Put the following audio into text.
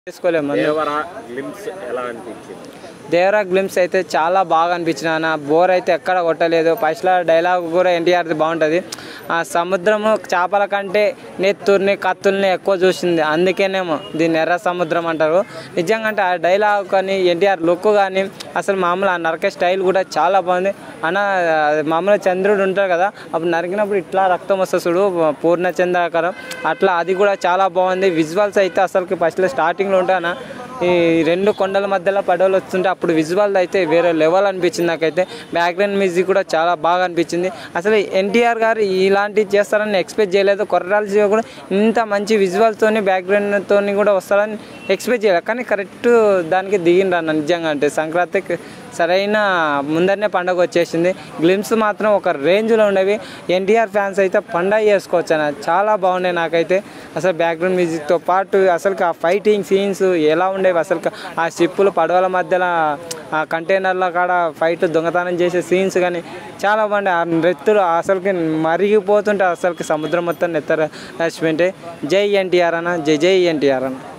చేసుకోలేము దేవరా గ్లిమ్స్ ఎలా అనిపించింది దేవరా గ్లిమ్స్ అయితే చాలా బాగా అనిపించిన అన్న బోర్ అయితే ఎక్కడ కొట్టలేదు ఫస్ట్లో డైలాగ్ కూడా ఎన్టీఆర్ది బాగుంటుంది ఆ సముద్రము చేపల కంటే నెత్తుర్ని కత్తుల్ని ఎక్కువ చూసింది అందుకేనేమో దీన్ని ఎర్ర సముద్రం అంటారు నిజంగా అంటే ఆ డైలాగ్ కానీ ఎన్టీఆర్ లుక్ కానీ అసలు మామూలు ఆ నరకే స్టైల్ కూడా చాలా బాగుంది అన్న అది మామూలు చంద్రుడు ఉంటారు కదా అప్పుడు నరికినప్పుడు ఇట్లా రక్తం వస్తుంది చూడు పూర్ణ చంద్రాకారం అట్లా అది కూడా చాలా బాగుంది విజువల్స్ అయితే అసలుకి ఫస్ట్లో స్టార్టింగ్లో ఉంటానా ఈ రెండు కొండల మధ్యలో పడవలు వస్తుంటే అప్పుడు విజువల్ అయితే వేరే లెవెల్ అనిపించింది నాకైతే బ్యాక్గ్రౌండ్ మ్యూజిక్ కూడా చాలా బాగా అనిపించింది అసలు ఎన్టీఆర్ గారు ఇలాంటివి చేస్తారని ఎక్స్పెక్ట్ చేయలేదు కొర్రాల జీవ కూడా ఇంత మంచి విజువల్తోని బ్యాక్గ్రౌండ్తో కూడా వస్తారని ఎక్స్పెక్ట్ చేయలేదు కానీ కరెక్ట్ దానికి దిగిండ్రు అన్న నిజంగా అంటే సంక్రాంతికి సరైన ముందరనే పండగ వచ్చేసింది గ్లిమ్స్ మాత్రం ఒక రేంజ్లో ఉండేవి ఎన్టీఆర్ ఫ్యాన్స్ అయితే పండగ చేసుకోవచ్చు అన్న చాలా బాగున్నాయి నాకైతే అసలు బ్యాక్గ్రౌండ్ మ్యూజిక్తో పాటు అసలు ఆ ఫైటింగ్ సీన్స్ ఎలా ఉండేవి అసలు ఆ షిప్పులు పడవల మధ్యలో ఆ కంటైనర్ల కాడ ఫైట్ దొంగతనం చేసే సీన్స్ కానీ చాలా బాగుండే ఆ నెత్తులు అసలుకి మరిగిపోతుంటే అసలుకి సముద్రం మొత్తం నెత్తర రచ్చిపోయింటే జై ఎన్టీఆర్ అన్న జై జై ఎన్టీఆర్ అన్న